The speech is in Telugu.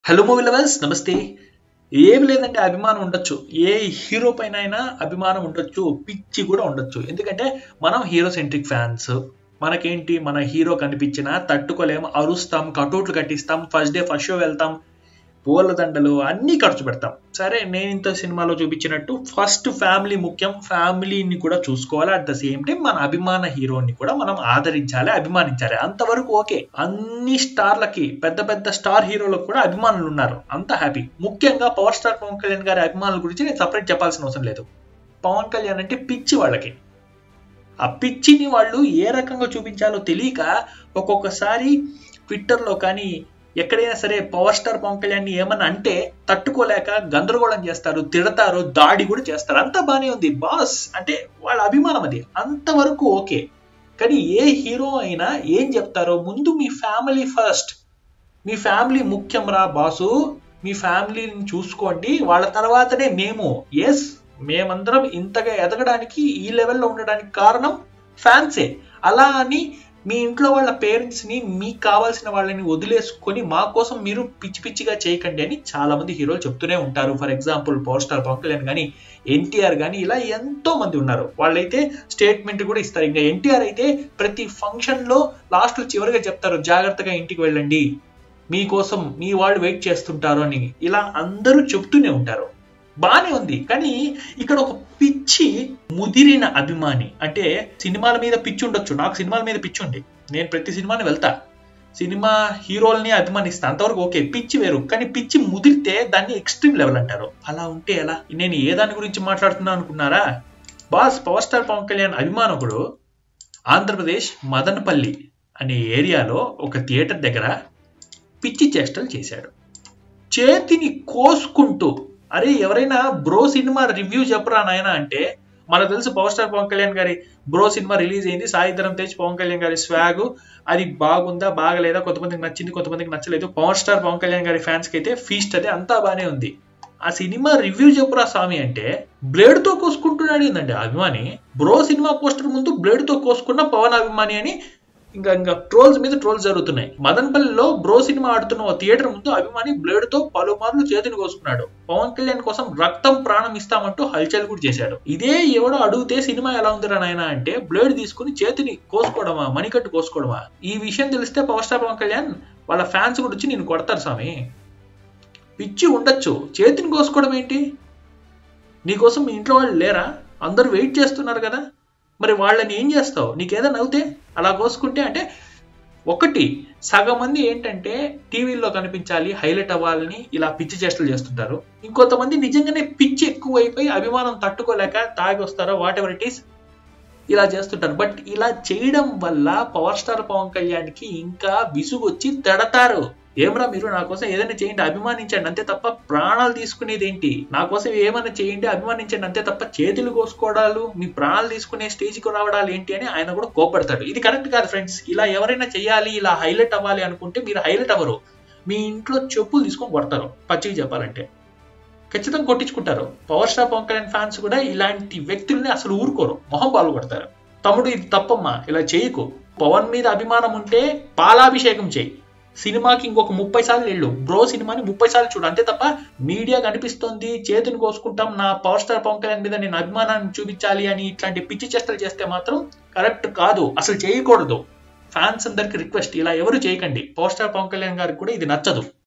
హలో మూవీ లవర్స్ నమస్తే ఏమి లేదంటే అభిమానం ఉండొచ్చు ఏ హీరో పైన అయినా అభిమానం ఉండొచ్చు పిచ్చి కూడా ఉండొచ్చు ఎందుకంటే మనం హీరో సెంట్రిక్ ఫ్యాన్స్ మనకేంటి మన హీరో కనిపించినా తట్టుకోలేము అరుస్తాం కటౌట్లు కట్టిస్తాం ఫస్ట్ డే ఫస్ట్ షో వెళ్తాం పూల దండలు అన్నీ ఖర్చు పెడతాం సరే నేను ఇంత సినిమాలో చూపించినట్టు ఫస్ట్ ఫ్యామిలీ ముఖ్యం ఫ్యామిలీని కూడా చూసుకోవాలి అట్ ద సేమ్ టైం మన అభిమాన హీరోని కూడా మనం ఆదరించాలి అభిమానించాలి అంతవరకు ఓకే అన్ని స్టార్లకి పెద్ద పెద్ద స్టార్ హీరోలకు కూడా అభిమానులు ఉన్నారు అంత హ్యాపీ ముఖ్యంగా పవర్ స్టార్ పవన్ కళ్యాణ్ గారి అభిమానుల గురించి నేను సపరేట్ చెప్పాల్సిన అవసరం లేదు పవన్ కళ్యాణ్ అంటే పిచ్చి వాళ్ళకి ఆ పిచ్చిని వాళ్ళు ఏ రకంగా చూపించాలో తెలియక ఒక్కొక్కసారి ట్విట్టర్లో కానీ ఎక్కడైనా సరే పవర్ స్టార్ పవన్ కళ్యాణ్ ఏమన్నా అంటే తట్టుకోలేక గందరగోళం చేస్తారు తిడతారు దాడి కూడా చేస్తారు అంతా బానే ఉంది బాస్ అంటే వాళ్ళ అభిమానం అది అంతవరకు ఓకే కానీ ఏ హీరో అయినా ఏం చెప్తారో ముందు మీ ఫ్యామిలీ ఫస్ట్ మీ ఫ్యామిలీ ముఖ్యం రా బాసు మీ ఫ్యామిలీని చూసుకోండి వాళ్ళ తర్వాతనే మేము ఎస్ మేమందరం ఇంతగా ఎదగడానికి ఈ లెవెల్లో ఉండడానికి కారణం ఫ్యాన్సే అలా అని మీ ఇంట్లో వాళ్ళ పేరెంట్స్ని మీకు కావాల్సిన వాళ్ళని వదిలేసుకొని మా కోసం మీరు పిచ్చి పిచ్చిగా చేయకండి అని చాలా మంది హీరోలు చెప్తూనే ఉంటారు for example power star Pavan Kalyan కానీ ఎన్టీఆర్ కానీ ఇలా ఎంతో మంది ఉన్నారు వాళ్ళైతే స్టేట్మెంట్ కూడా ఇస్తారు ఇంకా ఎన్టీఆర్ అయితే ప్రతి ఫంక్షన్లో లాస్ట్ చివరిగా చెప్తారు జాగ్రత్తగా ఇంటికి వెళ్ళండి మీకోసం మీ వాళ్ళు వెయిట్ చేస్తుంటారు అని ఇలా అందరూ చెప్తూనే ఉంటారు బానే ఉంది కానీ ఇక్కడ ఒక పిచ్చి ముదిరిన అభిమాని అంటే సినిమాల మీద పిచ్చి ఉండొచ్చు నాకు సినిమాల మీద పిచ్చి ఉంది నేను ప్రతి సినిమాని వెళ్తా సినిమా హీరోల్ని అభిమానిస్తా అంతవరకు ఓకే పిచ్చి వేరు కానీ పిచ్చి ముదిరితే దాన్ని ఎక్స్ట్రీమ్ లెవెల్ అంటారు అలా ఉంటే ఎలా నేను ఏ దాని గురించి మాట్లాడుతున్నా అనుకున్నారా boss power star Pavan Kalyan అభిమానకుడు ఆంధ్రప్రదేశ్ మదనపల్లి అనే ఏరియాలో ఒక థియేటర్ దగ్గర పిచ్చి చేష్టలు చేశాడు చేతిని కోసుకుంటూ అరే ఎవరైనా బ్రో సినిమా రివ్యూ చెప్పరా నాయన అంటే మనకు తెలుసు పవర్ స్టార్ పవన్ కళ్యాణ్ గారి బ్రో సినిమా రిలీజ్ అయింది సాయిధరం తేజ్ పవన్ కళ్యాణ్ గారి స్వాగ్ అది బాగుందా బాగలేదా కొంతమందికి నచ్చింది కొంతమందికి నచ్చలేదు పవర్ స్టార్ పవన్ కళ్యాణ్ గారి ఫ్యాన్స్ కి అయితే ఫీస్ట్ అది అంతా బానే ఉంది ఆ సినిమా రివ్యూ చెప్పురా స్వామి అంటే బ్లేడ్ తో కోసుకుంటున్నాడు ఏందండి అభిమాని బ్రో సినిమా పోస్టర్ ముందు బ్లేడ్ తో కోసుకున్న పవన్ అభిమాని అని ఇంకా ఇంకా ట్రోల్స్ మీద ట్రోల్స్ జరుగుతున్నాయి మదన్పల్లిలో బ్రో సినిమా ఆడుతున్న ఓ థియేటర్ ముందు అభిమాని బ్లేడ్ తో పలుమార్లు చేతిని కోసుకున్నాడు పవన్ కళ్యాణ్ కోసం రక్తం ప్రాణం ఇస్తామంటూ హల్చల్ కూడా చేశాడు ఇదే ఎవడో అడిగితే సినిమా ఎలా ఉందిరా నాయన అంటే బ్లేడ్ తీసుకుని చేతిని కోసుకోవడమా మణికట్టు కోసుకోవడమా ఈ విషయం తెలిస్తే పవర్ స్టార్ పవన్ కళ్యాణ్ వాళ్ళ ఫ్యాన్స్ కూడా వచ్చి నేను కొడతారు స్వామి పిచ్చి ఉండొచ్చు చేతిని కోసుకోవడం ఏంటి నీకోసం మీ ఇంట్లో వాళ్ళు లేరా అందరూ వెయిట్ చేస్తున్నారు కదా మరి వాళ్ళని ఏం చేస్తావు నీకేదైనా అవుతే అలా కోసుకుంటే అంటే ఒకటి సగం మంది ఏంటంటే టీవీల్లో కనిపించాలి హైలైట్ అవ్వాలని ఇలా పిచ్చి చేష్టలు చేస్తుంటారు ఇంకొంతమంది నిజంగానే పిచ్చి ఎక్కువ అయిపోయి అభిమానం తట్టుకోలేక తాగి వస్తారో వాట్ ఎవర్ ఇట్ ఈస్ ఇలా చేస్తుంటారు బట్ ఇలా చేయడం వల్ల పవర్ స్టార్ పవన్ కళ్యాణ్కి ఇంకా విసుగొచ్చి తడతారు ఏమరా మీరు నా కోసం ఏదైనా చేయండి అభిమానించండి అంతే తప్ప ప్రాణాలు తీసుకునేది ఏంటి నా కోసం ఏమైనా చేయండి అభిమానించండి అంతే తప్ప చేతులు కోసుకోవడాలు మీ ప్రాణాలు తీసుకునే స్టేజ్కి రావడాలు ఏంటి అని ఆయన కూడా కోపడతాడు ఇది కరెక్ట్ కాదు ఫ్రెండ్స్ ఇలా ఎవరైనా చేయాలి ఇలా హైలైట్ అవ్వాలి అనుకుంటే మీరు హైలైట్ అవ్వరు మీ ఇంట్లో చెప్పులు తీసుకొని కొడతారు పచ్చిగా చెప్పాలంటే ఖచ్చితంగా కొట్టించుకుంటారు power star Pavan Kalyan fans కూడా ఇలాంటి వ్యక్తుల్ని అసలు ఊరుకోరు మొహం పాలు కొడతారు తమ్ముడు ఇది తప్పమ్మా ఇలా చేయకు పవన్ మీద అభిమానం ఉంటే పాలాభిషేకం చేయి సినిమాకి ఇంకొక ముప్పై సార్లు వెళ్ళు బ్రో సినిమాని ముప్పై సార్లు చూడు అంతే తప్ప మీడియా కనిపిస్తుంది చేతిని కోసుకుంటాం నా పవర్ స్టార్ పవన్ కళ్యాణ్ మీద నేను అభిమానాన్ని చూపించాలి అని ఇట్లాంటి పిచ్చి చేష్టలు చేస్తే మాత్రం కరెక్ట్ కాదు అసలు చేయకూడదు ఫ్యాన్స్ అందరికి రిక్వెస్ట్ ఇలా ఎవరు చేయకండి పవర్ స్టార్ పవన్ కళ్యాణ్ గారికి కూడా ఇది నచ్చదు